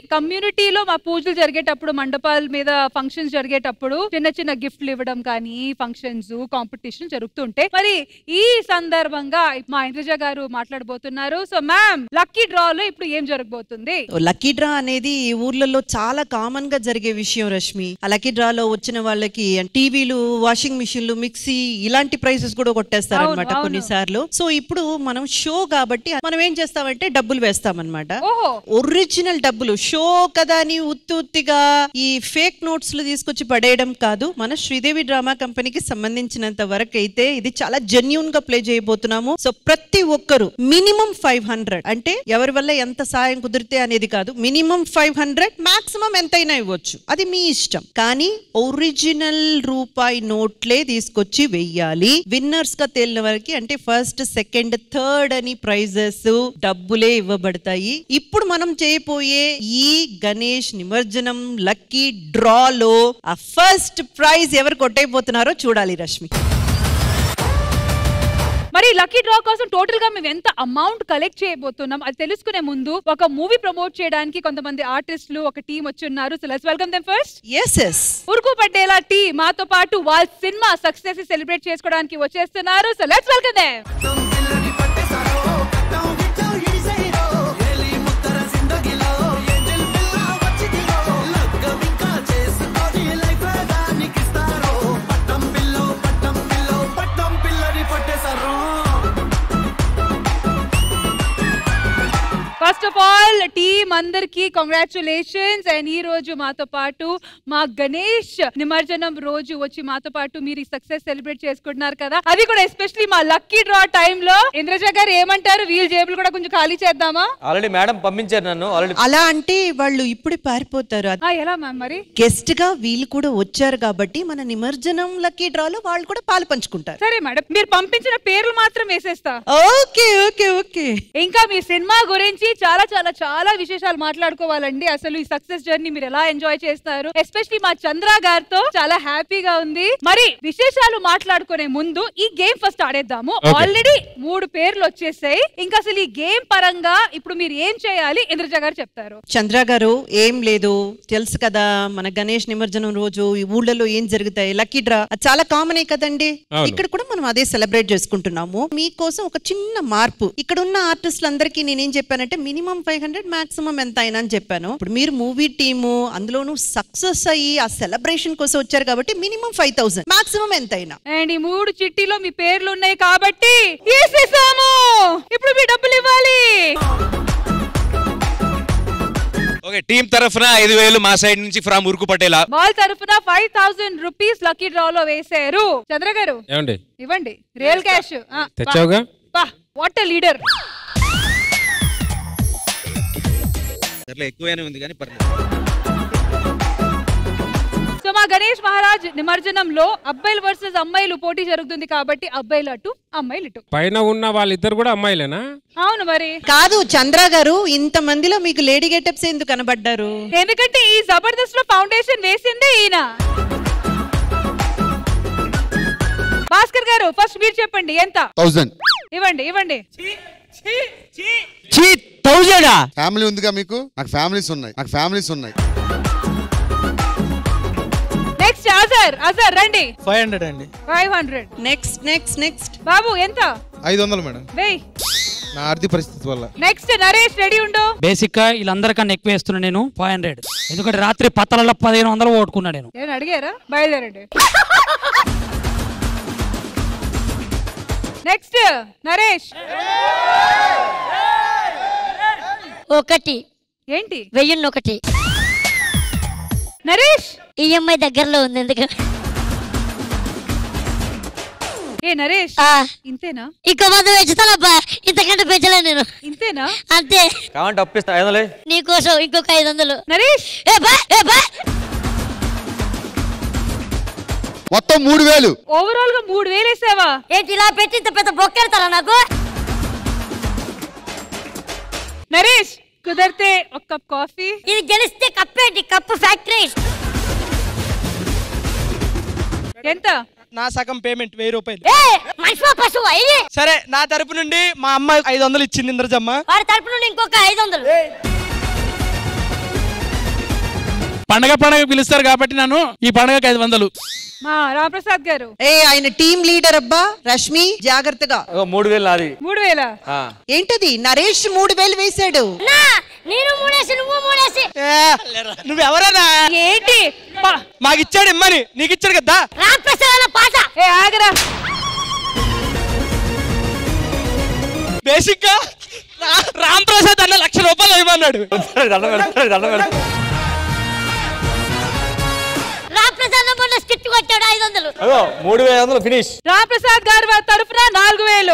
కమ్యూనిటీలో మా పూజలు జరిగేటప్పుడు మండపాల మీద ఫంక్షన్స్ జరిగేటప్పుడు చిన్న చిన్న గిఫ్ట్లు ఇవ్వడం కానీ ఫంక్షన్స్ కాంపిటీషన్ జరుగుతుంటాయి మరి ఈ సందర్భంగా మా ఇంద్రజ గారు మాట్లాడబోతున్నారు సో మ్యామ్ లక్కీ డ్రా లో ఇప్పుడు ఏం జరగబోతుంది లక్కీ డ్రా అనేది ఈ ఊర్లలో చాలా కామన్ గా జరిగే విషయం రష్మి ఆ లక్కీ డ్రా లో వచ్చిన వాళ్ళకి టీవీలు వాషింగ్ మిషన్లు మిక్సీ ఇలాంటి ప్రైసెస్ కూడా కొట్టేస్తారు అవును, అనమాట అవును. కొన్నిసార్లు సో ఇప్పుడు మనం షో కాబట్టి మనం ఏం చేస్తామంటే డబ్బులు వేస్తామన్నమాట ఓహో ఒరిజినల్ డబ్బులు షో కదా అని ఉత్తి ఉత్తిగా ఈ ఫేక్ నోట్స్ లు తీసుకొచ్చి పడేయడం కాదు మన శ్రీదేవి డ్రామా కంపెనీకి సంబంధించినంత వరకు అయితే ఇది చాలా జెన్యున్ గా ప్లే చేయబోతున్నాము సో ప్రతి ఒక్కరు మినిమం ఫైవ్ హండ్రెడ్ అంటే ఎవరి వల్ల ఎంత సాయం కుదిరితే అనేది కాదు మినిమం ఫైవ్ హండ్రెడ్ మాక్సిమం ఎంతైనా ఇవ్వచ్చు అది మీ ఇష్టం కానీ ఒరిజినల్ రూపాయి నోట్లే తీసుకొచ్చి వెయ్యాలి విన్నర్స్ గా తేలిన వరకు అంటే ఫస్ట్ సెకండ్ థర్డ్ అని ప్రైజెస్ డబ్బులే ఇవ్వబడతాయి ఇప్పుడు మనం చేయబోయే ఈ గణేష్ నిమజ్జనం లక్కీ డ్రాలో ఆ ఫస్ట్ ప్రైజ్ ఎవరు కొట్టైపోతున్నారో చూడాలి రష్మి మరి లక్కీ డ్రా కోసం టోటల్ గా మేము ఎంత అమౌంట్ కలెక్ట్ చేయబోతున్నాం అది తెలుసుకునే ముందు ఒక మూవీ ప్రమోట్ చేయడానికి కొంతమంది ఆర్టిస్టులు ఒక టీం వచ్చి ఉన్నారు so let's welcome them first S S Urukku Patela టీ మాతో పాటు వాళ్ళ సినిమా సక్సెస్ సెలబ్రేట్ చేసుకోవడానికి వచ్చేస్తున్నారు so let's welcome them first of all team అందరికి కంగ్రాచులేషన్స్ అండ్ ఈ రోజు మాతో పాటు మా గణేష్ నిమజ్జనం రోజు వచ్చి మాతో పాటు మీరు ఈ సక్సెస్ సెలబ్రేట్ చేసుకుంటున్నారు కదా అది కూడా ఎస్పెషలీ మా లక్కీ డ్రా లో ఇంద్రజ గారు ఏమంటారు వీళ్ళ జేబులు కూడా కొంచెం ఖాళీ చేద్దామా ఆల్రెడీ మేడం పంపించారు నన్ను ఆల్రెడీ అలా అంటే వాళ్ళు ఇప్పుడే పారిపోతారు ఆ, ఎలా మ్యామ్ మరి గెస్ట్ గా వీళ్ళు కూడా వచ్చారు కాబట్టి మన నిమజ్జనం లక్కీ డ్రాలో వాళ్ళు కూడా పాలు పంచుకుంటారు సరే మేడం మీరు పంపించిన పేర్లు మాత్రం వేసేస్తా ఓకే ఓకే ఓకే ఇంకా మీ సినిమా గురించి చాలా చాలా చాలా విశేషాలు మాట్లాడుకోవాలండి అసలు ఈ సక్సెస్ జర్నీ మీరు ఎలా ఎంజాయ్ చేస్తారు ఎస్పెషలీ మా చంద్ర గారితో చాలా హ్యాపీగా ఉంది మరి విశేషాలు మాట్లాడుకునే ముందు ఈ గేమ్ ఫస్ట్ ఆడేద్దాము ఆల్రెడీ మూడు పేర్లు వచ్చేసాయి ఇంకా అసలు ఈ గేమ్ పరంగా ఇప్పుడు మీరు ఏం చేయాలి ఇంద్రజ గారు చెప్తారు చంద్ర గారు ఏం లేదు తెలుసు కదా మన గణేష్ నిమజ్జనం రోజు ఈ ఊళ్ళలో ఏం జరుగుతాయి లక్కీ డ్రా అది చాలా కామనే కదండి ఇక్కడ కూడా మనం అదే సెలబ్రేట్ చేసుకుంటున్నాము మీకోసం ఒక చిన్న మార్పు ఇక్కడ ఉన్న ఆర్టిస్టులందరికీ నేనేం చెప్పానంటే మినిమం ఫైవ్ హండ్రెడ్ మాక్సిమం ఎంత అయినా అని చెప్పాను ఇప్పుడు మీరు మూవీ టీము అందులోనూ సక్సెస్ అయ్యి ఆ సెలబ్రేషన్ కోసం వచ్చారు కాబట్టి మినిమం ఫైవ్ థౌసండ్ మాక్సిమం ఎంత అయినా అండ్ ఈ మూడు చిట్టీలో మీ పేర్లు ఉన్నాయి కాబట్టి వేసేసాము ఇప్పుడు మీ డబ్బులు ఇవ్వాలి ఓకే టీం తరఫున ఐదు వేలు మా సైడ్ నుంచి ఫ్రామ్ ఉరుకు పటేలా వాళ్ళ తరఫున five thousand rupees lucky draw లో వేసారు చంద్ర గారు ఏమండి ఇవ్వండి రియల్ క్యాష్ తెచ్చావుగా వాట్ లీడర్ అట్లా ఎక్కువగానే ఉంది కానీ పర్లేదు సో మా గణేష్ మహారాజ్ నిమజ్జనంలో అబ్బాయిలు వర్సెస్ అమ్మాయిలు పోటీ జరుగుతుంది కాబట్టి అబ్బాయిలు అటు అమ్మాయిలు ఇటు పైన ఉన్న వాళ్ళిద్దరు కూడా అమ్మాయిలేనా అవును మరి కాదు చంద్ర గారు ఇంత మందిలో మీకు లేడీ గెటప్స్ ఎందుకు కనబడ్డారు ఎందుకంటే ఈ జబర్దస్త్ లో ఫౌండేషన్ వేసిందే ఈయన భాస్కర్ గారు ఫస్ట్ మీరు చెప్పండి ఎంత థౌజండ్ ఇవ్వండి ఇవ్వండి థౌజండా ఫ్యామిలీ ఉందిగా మీకు నాకు ఫ్యామిలీస్ ఉన్నాయి నాకు ఫ్యామిలీస్ ఉన్నాయి నెక్స్ట్ అజర్ అజర్ రండి ఫైవ్ హండ్రెడ్ అండి five hundred next next next బాబు ఎంత ఐదు వందలు మేడం వెయ్ నా ఆర్థిక పరిస్థితి వల్ల నెక్స్ట్ నరేష్ రెడీ ఉండు బేసిక్ గా వీళ్ళందరికన్నా ఎక్కువ వేస్తున్నా నేను ఫైవ్ హండ్రెడ్ ఎందుకంటే రాత్రి పత్తలలో పదిహేను వందలు ఓడుకున్నా నేను నేను అడిగారా బయలుదేరండి నెక్స్ట్ నరేష్ ఒకటి ఏంటి వెయ్యిన్ని ఒకటి నరేష్ ఈఎంఐ దగ్గరలో ఉంది ఎందుకు ఏ నరేష్ ఆ, ఇంతేనా ఇంకో మంది పెంచుతానబ్బా ఇంతకంటే పెంచలే నేను ఇంతేనా అంతే కావంటే అప్పిస్తా ఐదు వందలు నీకోసం ఇంకొక ఐదు వందలు నరేష్ ఏ బా ఏ బా మొత్తం మూడు వేలు ఓవరాల్ గా మూడు వేలు వేసావా ఏంటి ఇలా పెట్టి ఇంత పెద్ద బొక్కెడతారా నాకు నరేష్ కుదిరితే ఒక కప్ కాఫీ ఇది గెలిస్తే కప్పేంటి కప్పు ఫ్యాక్టరీ ఎంత నా సగం పేమెంట్ వెయ్యి రూపాయలు ఏ మనిషి పశువు అయ్యి సరే నా తరపు నుండి మా అమ్మాయి ఐదు వందలు ఇచ్చింది ఇంద్రజమ్మ వాడి తరపు నుండి ఇంకొక ఐదు వందలు పండగ పండగ పిలుస్తారు కాబట్టి నన్ను ఈ పండగకి ఐదు వందలు మా రామప్రసాద్ గారు ఏ ఆయన టీం లీడర్ అబ్బా రష్మి జాగ్రత్తగా మూడు వేలు నాది మూడు వేల ఏంటది నరేష్ మూడు వేలు వేశాడు నా నేను మూడేసి నువ్వు మూడేసి నువ్వెవరన్నా ఏంటి మాకు ఇచ్చాడు ఇమ్మని నీకు ఇచ్చాడు కదా రామప్రసాద్ పాట ఏ ఆగరా బేసిక్ గా రామ్ ప్రసాద్ అన్న లక్ష రూపాయలు ఇవ్వమన్నాడు రామప్రసాద్ మొన్న స్కిట్ కొట్టాడు ఐదు వందలు మూడు వేల వందలు ఫినిష్ రామప్రసాద్ గారి తరఫున నాలుగు వేలు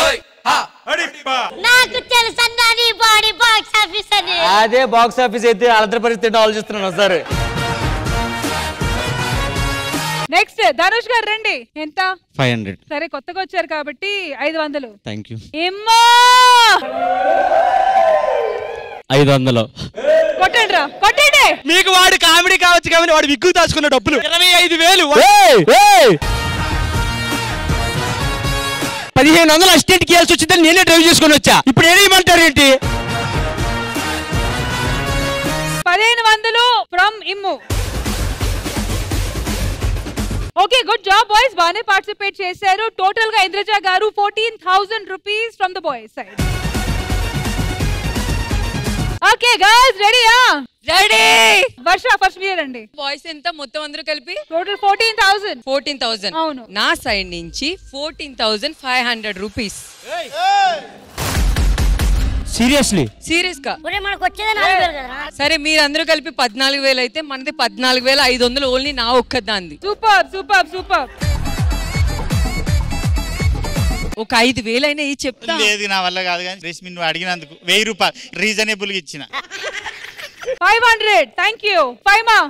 నాకు తెలుసన్నా నీ బాడీ బాక్స్ ఆఫీస్ అని అదే బాక్స్ ఆఫీస్ అయితే వాళ్ళిద్దరి పరిస్థితి ఆలోచిస్తున్నాను సార్ నెక్స్ట్ ధనుష్ గారు రండి ఎంత ఫైవ్ హండ్రెడ్ సరే కొత్తగా వచ్చారు కాబట్టి ఐదు వందలు థ్యాంక్ యూ ఎమ్మా ఐదు వందలు కొట్టండి రా కొట్టండి మీకు వాడు కామెడీ కావచ్చు కానీ వాడు విగ్గు దాచుకున్న డబ్బులు ఇరవై ఐదు వేలు పదిహేను వందలు అసిస్టెంట్ కేల్సి వచ్చిందని నేనే డ్రైవ్ చేసుకుని వచ్చా ఇప్పుడు ఏమంటారు ఏంటి పదిహేను వందలు from Immu okay good job boys బాగానే పార్టిసిపేట్ చేశారు టోటల్ గా ఇంద్రజ గారు fourteen thousand rupees from the boys side okay girls రెడీయా రెడీ వర్ష ఫస్ట్ మీరే రండి బాయ్స్ ఎంత మొత్తం అందరూ కలిపి total fourteen thousand fourteen thousand అవును. నా సైడ్ నుంచి fourteen thousand five hundred rupees seriously serious గా ఒరే మనకు వచ్చేదే నాలుగు వేలు కదా సరే మీరందరూ కలిపి పద్నాలుగు వేలు అయితే మనది పద్నాలుగు వేల ఐదు వందలు ఓన్లీ నా ఒక్కదాంది సూపర్ సూపర్ సూపర్ ఒక ఐదు వేలైనా ఈ చెప్తా లేదు నా వల్ల కాదు కానీ రేష్మి నువ్వు అడిగినందుకు వెయ్యి రూపాయలు రీజనబుల్ గా ఇచ్చిన five hundred thank you five మా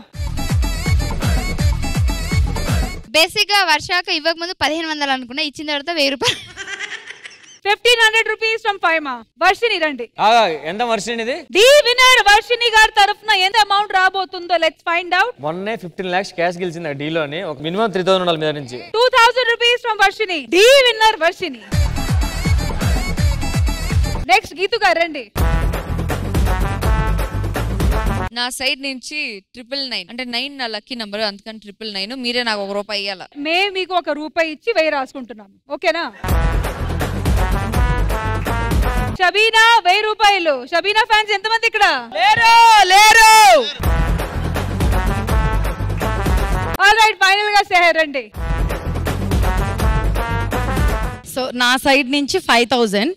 బేసిక్ గా వర్షాక ఇవ్వక ముందు పదిహేను వందలు అనుకున్నా ఇచ్చిన తర్వాత వెయ్యి రూపాయలు fifteen hundred rupees from five మా వర్షిని రండి ఎంత వర్షం ఇది ది విన్నర్ వర్షిని గారి తరఫున ఎంత అమౌంట్ రాబోతుందో లెట్స్ ఫైండ్ అవుట్ మొన్నే ఫిఫ్టీన్ లాక్స్ క్యాష్ గెలిచింది ఆ డీలోని ఒక మినిమం త్రీ థౌసండ్ ఉండాలి మీద నుంచి two thousand rupees from Varshini the winner Varshini next Geethu గారు రండి నా సైడ్ నుంచి ట్రిపుల్ నైన్ అంటే నైన్ నా లక్కీ నంబర్ అందుకని ట్రిపుల్ నైన్ మీరే నాకు ఒక రూపాయి ఇవ్వాల మేము మీకు ఒక రూపాయి ఇచ్చి వెయ్యి రాసుకుంటున్నాము ఓకేనా షబీనా వెయ్యి రూపాయలు షబీనా ఫ్యాన్స్ ఎంతమంది ఇక్కడ లేరు లేరు ఆల్ రైట్ ఫైనల్ గా సెహర్ రండి సో నా సైడ్ నుంచి ఫైవ్ థౌజండ్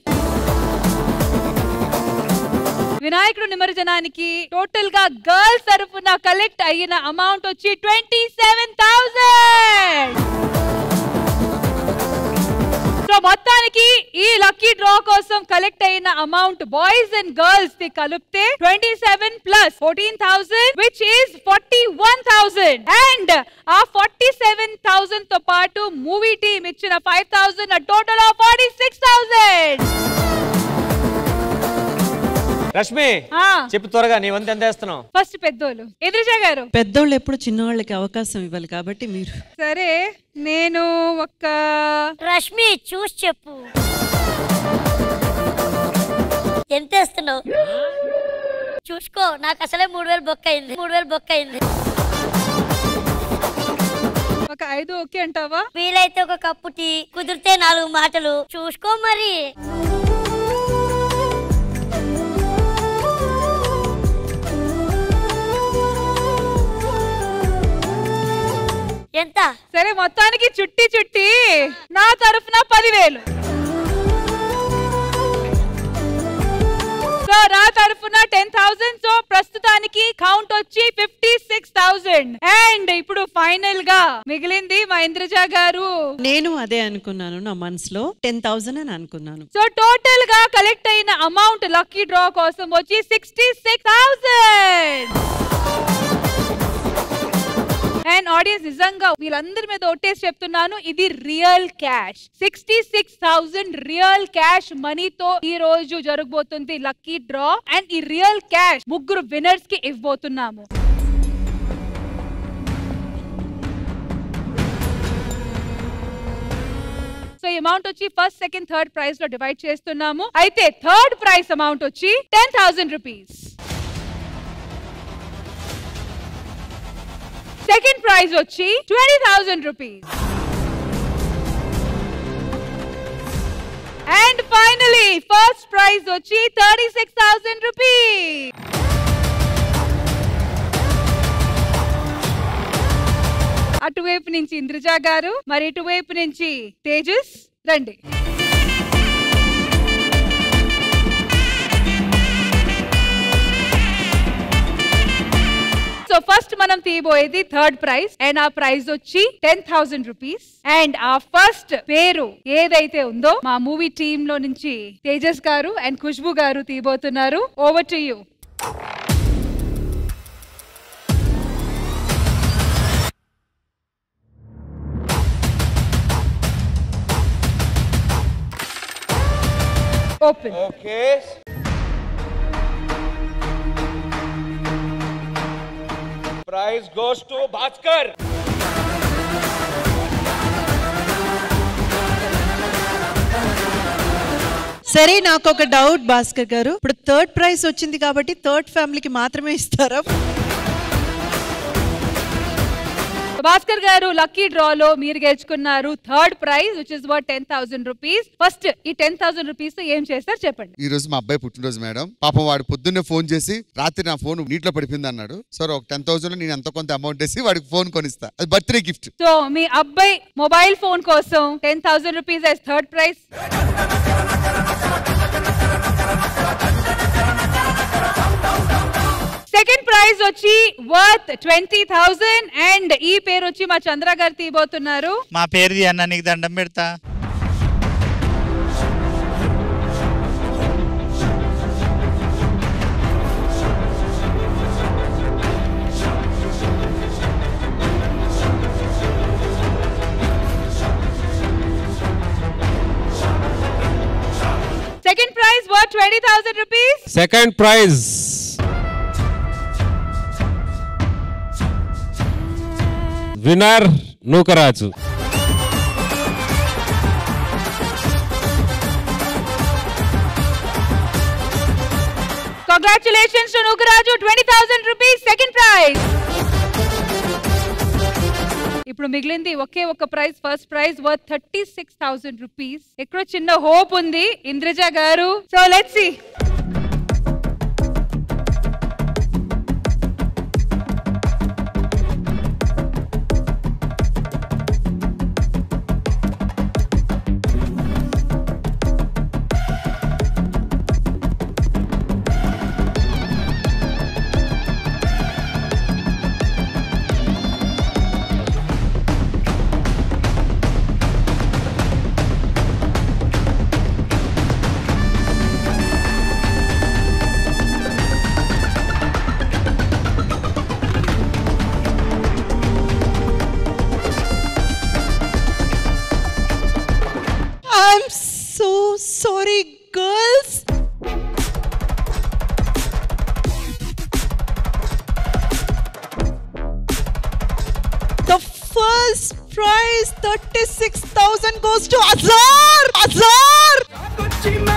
వినాయకుడు నిమజ్జనానికి టోటల్ గా గర్ల్స్ తరఫున కలెక్ట్ అయిన అమౌంట్ వచ్చి ట్వంటీ సెవెన్ థౌసండ్ సో మొత్తానికి ఈ లక్కీ డ్రా కోసం కలెక్ట్ అయిన amount boys and girls the కలిపితే twenty seven plus fourteen thousand which is forty one thousand and ఆ ఫార్టీ సెవెన్ థౌసండ్ తో పాటు మూవీ టీమ్ ఇచ్చిన five thousand total of forty six thousand Rashmi చెప్పు త్వరగా నీ వంతు ఎంత వేస్తున్నావు ఫస్ట్ పెద్దోళ్ళు ఎదురుజ గారు పెద్దోళ్ళు ఎప్పుడు చిన్నవాళ్ళకి అవకాశం ఇవ్వాలి కాబట్టి మీరు సరే నేను ఒక రష్మి చూసి చెప్పు ఎంత వేస్తున్నావు చూసుకో నాకు అసలే మూడు వేలు బొక్క అయింది మూడు వేలు బొక్క అయింది ఒక ఐదు ఓకే అంటావా వీలైతే ఒక కప్పు టీ కుదిరితే నాలుగు మాటలు చూసుకో మరి ఎంత సరే మొత్తానికి చుట్టి చుట్టి నా తరఫున పదివేలు సో నా తరఫున టెన్ థౌసండ్ సో ప్రస్తుతానికి కౌంట్ వచ్చి ఫిఫ్టీ సిక్స్ థౌసండ్ అండ్ ఇప్పుడు ఫైనల్ గా మిగిలింది మా ఇంద్రజ గారు నేను అదే అనుకున్నాను నా మనసులో టెన్ థౌసండ్ అని అనుకున్నాను సో టోటల్ గా కలెక్ట్ అయిన అమౌంట్ లక్కీ డ్రా కోసం వచ్చి sixty six thousand and audience నిజంగా వీళ్ళందరి మీద ఒట్టేసి చెప్తున్నాను ఇది real cash sixty six thousand real cash మనీతో ఈ రోజు జరగబోతుంది లక్కీ డ్రా అండ్ ఈ రియల్ క్యాష్ ముగ్గురు విన్నర్స్ కి ఇవ్వబోతున్నాము సో ఈ అమౌంట్ వచ్చి ఫస్ట్ సెకండ్ థర్డ్ ప్రైజ్ లో డివైడ్ చేస్తున్నాము అయితే థర్డ్ ప్రైజ్ అమౌంట్ వచ్చి ten thousand rupees second prize వచ్చి twenty thousand rupees and finally first prize వచ్చి థర్టీ సిక్స్ థౌసండ్ రూపీస్ అటువైపు నుంచి ఇంద్రజ గారు మరి ఇటువైపు నుంచి తేజస్ రండి సో ఫస్ట్ మనం తీయబోయేది థర్డ్ ప్రైజ్ అండ్ ఆ ప్రైజ్ వచ్చి టెన్ థౌసండ్ రూపీస్ అండ్ ఆ ఫస్ట్ పేరు ఏదైతే ఉందో మా మూవీ టీమ్ లో నుంచి తేజస్ గారు అండ్ ఖుష్బు గారు తీయబోతున్నారు over to you open okay prize goes to Bhaskar సరే నాకు ఒక డౌట్ భాస్కర్ గారు ఇప్పుడు థర్డ్ ప్రైజ్ వచ్చింది కాబట్టి థర్డ్ ఫ్యామిలీకి మాత్రమే ఇస్తారా భాస్కర్ గారు లక్కీ డ్రా లో మీరు గెలుచుకున్నారు third prize which is worth ten thousand rupees first ఈ టెన్ థౌసండ్ రూపీస్ ఏం చేస్తారు చెప్పండి ఈ రోజు మా అబ్బాయి పుట్టినరోజు మేడం పాపం వాడు పొద్దున్నే ఫోన్ చేసి రాత్రి నా ఫోన్ నీటిలో పడిపోయింది అన్నాడు సార్ ఒక టెన్ థౌసండ్ నేను ఎంతో కొంత అమౌంట్ వేసి వాడికి ఫోన్ కొనిస్తా అది బర్త్డే గిఫ్ట్ సో మీ అబ్బాయి మొబైల్ ఫోన్ కోసం ten thousand rupees as third prize second prize వచ్చి వర్త్ ట్వంటీ థౌసండ్ అండ్ ఈ పేరు వచ్చి మా చంద్ర గారు తీయబోతున్నారు మా పేరుది అన్న నీకు దండం పెడతా second prize worth twenty thousand rupees second prize winner Nookaraju congratulations to Nookaraju twenty thousand rupees second prize ఇప్పుడు మిగిలింది ఒకే ఒక prize first prize worth thirty six thousand rupees ఎక్కడో చిన్న హోప్ ఉంది ఇంద్రజ గారు so let's see I'm so sorry girls The first prize 36,000 goes to Azar! Azar!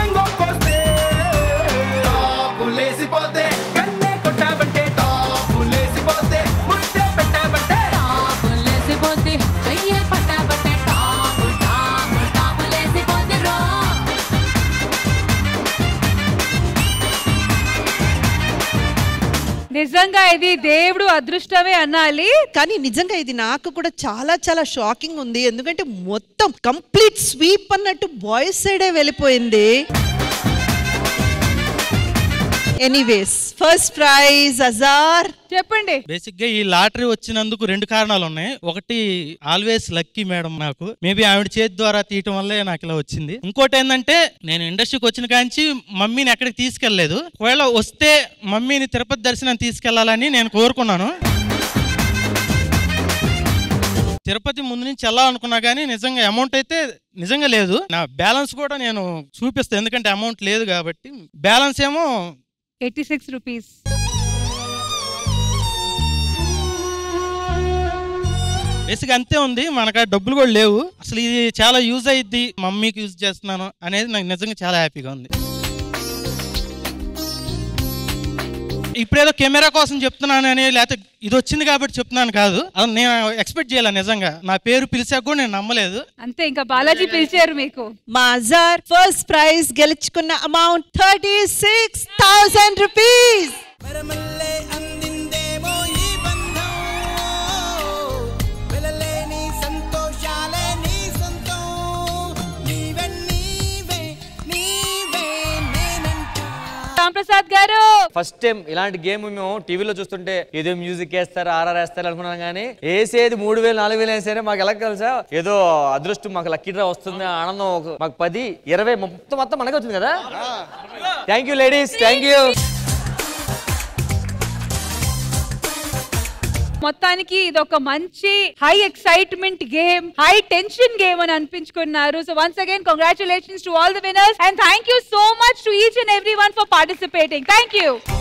నిజంగా ఇది దేవుడు అదృష్టమే అనాలి కానీ నిజంగా ఇది నాకు కూడా చాలా చాలా షాకింగ్ ఉంది ఎందుకంటే మొత్తం కంప్లీట్ స్వీప్ అన్నట్టు బాయ్స్ సైడే వెళ్ళిపోయింది ఎనీవేస్ ఫస్ట్ ప్రైజ్ అజార్ చెప్పండి బేసిక్ గా ఈ లాటరీ వచ్చినందుకు రెండు కారణాలు ఉన్నాయి ఒకటి ఆల్వేస్ లక్కీ మేడం నాకు మేబీ ఆవిడ చేతి ద్వారా తీయటం వల్లే నాకు ఇలా వచ్చింది ఇంకోటి ఏంటంటే నేను ఇండస్ట్రీకి వచ్చిన కాంచి మమ్మీని ఎక్కడికి తీసుకెళ్లేదు ఒకవేళ వస్తే మమ్మీని తిరుపతి దర్శనం తీసుకెళ్లాలని నేను కోరుకున్నాను తిరుపతి ముందు నుంచి వెళ్ళాలనుకున్నా కానీ నిజంగా అమౌంట్ అయితే నిజంగా లేదు నా బ్యాలెన్స్ కూడా నేను చూపిస్తాను ఎందుకంటే అమౌంట్ లేదు కాబట్టి బ్యాలెన్స్ ఏమో ఎయిటీ సిక్స్ రూపీస్ బేసిక్ అంతే ఉంది మనకు ఆ డబ్బులు కూడా లేవు అసలు ఇది చాలా యూజ్ అయ్యిద్ది మమ్మీకి యూజ్ చేస్తున్నాను అనేది నాకు నిజంగా చాలా హ్యాపీగా ఉంది ఇప్పుడేదో కెమెరా కోసం చెప్తున్నాను అని లేకపోతే ఇది వచ్చింది కాబట్టి చెప్తున్నాను కాదు అది నేను ఎక్స్పెక్ట్ చేయాలి నిజంగా నా పేరు పిలిచాక కూడా నేను నమ్మలేదు అంతే ఇంకా బాలాజీ పిలిచారు మీకు మా అజార్ ఫస్ట్ ప్రైజ్ గెలుచుకున్న amount thirty six thousand rupees వెలలేని సంతోషాలే నీ సొంతం నీవే నీవే నీవే నేనంటా రామ్ ప్రసాద్ గారు ఫస్ట్ టైం ఇలాంటి గేమ్ మేము టీవీలో చూస్తుంటే ఏదో మ్యూజిక్ వేస్తారు ఆర్ఆర్ వేస్తారు అనుకున్నాం కానీ వేసేది మూడు వేలు నాలుగు వేలు వేసారే మాకు ఎలా తెలుసా ఏదో అదృష్టం మాకు లక్కీ డ్రా వస్తుంది ఆనందం ఒక- మాకు పది ఇరవై మొత్తం మొత్తం మనకే వచ్చింది కదా thank you ladies thank you మొత్తానికి ఇది ఒక మంచి high excitement game high tension game అని అనిపించుకున్నారు so once again congratulations to all the winners and thank you so much to each and every one for participating thank you